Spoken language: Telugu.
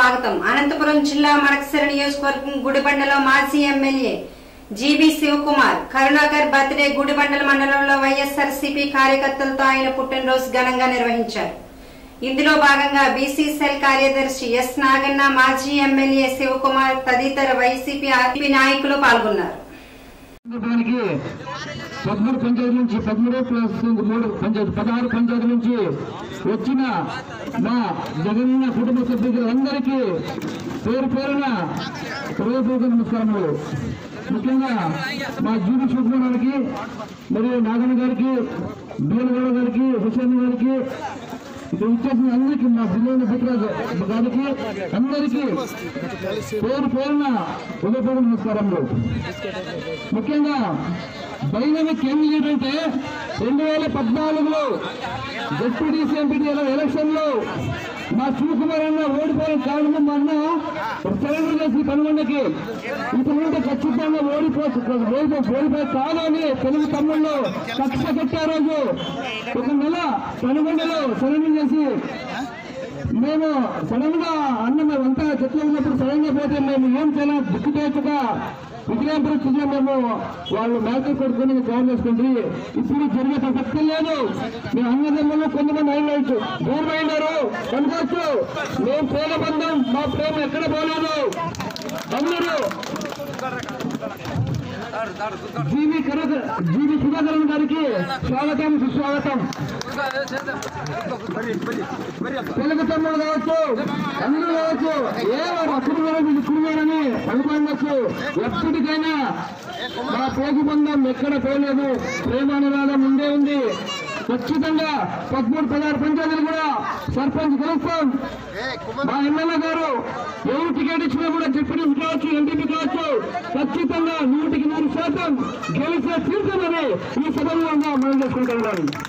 స్వాగతం అనంతపురం జిల్లా మడకసిర నియోజకవర్గం గుడిబండలో మాజీ MLA GB Sivakumar Karunakar birthday గుడిబండల మండలంలో వైఎస్ఆర్ సిపి కార్యకర్తలతో ఆయన పుట్టినరోజు ఘనంగా నిర్వహించారు ఇందులో భాగంగా బీసీ సెల్ కార్యదర్శి ఎస్ నాగన్న మాజీ ఎమ్మెల్యే శివకుమార్ తదితర వైసీపీ ఆర్పీ నాయకులు పాల్గొన్నారు దానికి పదమూడు పంచాయతీ నుంచి పదమూడు ప్లస్ మూడు పంచాయతీ పదహారు పంచాయతీ నుంచి వచ్చిన మా జగన్న కుటుంబ సభ్యులందరికీ పేరు పేరున హృదయపూర్వక నమస్కారములు ముఖ్యంగా మా జీవి శుభ్రానికి మరియు నాగన్న గారికి బీలగౌడ గారికి హుసేన్ గారికి ఇక్కడ వచ్చేసిన అందరికీ మా జిల్లా పుట్టిరాజు గారికి అందరికీ పేరు పేరున హృదయపూర్వక నమస్కారములు ముఖ్యంగా డైనమిక్ ఏం ఏంటంటే రెండు వేల పద్నాలుగులో జెడ్పీటీసీ ఎంపీటీల ఎలక్షన్ లో మా శివకుమార్ అన్న ఓడిపోయిన కారణం మా అన్న సరెండర్ చేసి కనుగొండకి ఇతరుంటే ఖచ్చితంగా ఓడిపో ఓడిపో ఓడిపోయి కాదు అని తెలుగు తమ్ముళ్ళు కక్ష కట్టే రోజు ఒక నెల కనుగొండలో సరెండర్ చేసి మేము సడన్ గా అన్న మేమంతా చెట్లు ఉన్నప్పుడు సడన్ గా పోతే మేము ఏం చేయాలి దిక్కు తోచక విజయం పరిస్థితిలో మేము వాళ్ళు మేకలు కొడుకుని జాయిన్ చేసుకుంటే ఇప్పుడు జరిగే ప్రసక్తి లేదు మేము అన్నదమ్ములు కొంతమంది అయినట్టు దూరం అయినారు కనుకోవచ్చు మేము ప్రేమ బంధం మా ప్రేమ ఎక్కడ పోలేదు అందరూ జీవి కనక జీవి సుధాకరన్ గారికి స్వాగతం సుస్వాగతం తెలుగు తమ్ముడు కావచ్చు అందరూ కావచ్చు ఏ అప్పుడు వేరే ఇప్పుడు వేరని అనుకోవచ్చు ఎప్పటికైనా మా పోగు బంధం ఎక్కడ పోలేదు ప్రేమ అనురాధం ఉండే ఉంది ఖచ్చితంగా పదమూడు పదహారు పంచాయతీలు కూడా సర్పంచ్ గెలుస్తాం మా ఎమ్మెల్యే గారు ఎవరు టికెట్ ఇచ్చినా కూడా డిప్యూటీ కావచ్చు ఎంపీ కావచ్చు ఖచ్చితంగా నూటికి నూరు శాతం గెలిచే తీర్చమని ఈ సభలో మనం చేసుకుంటున్నాను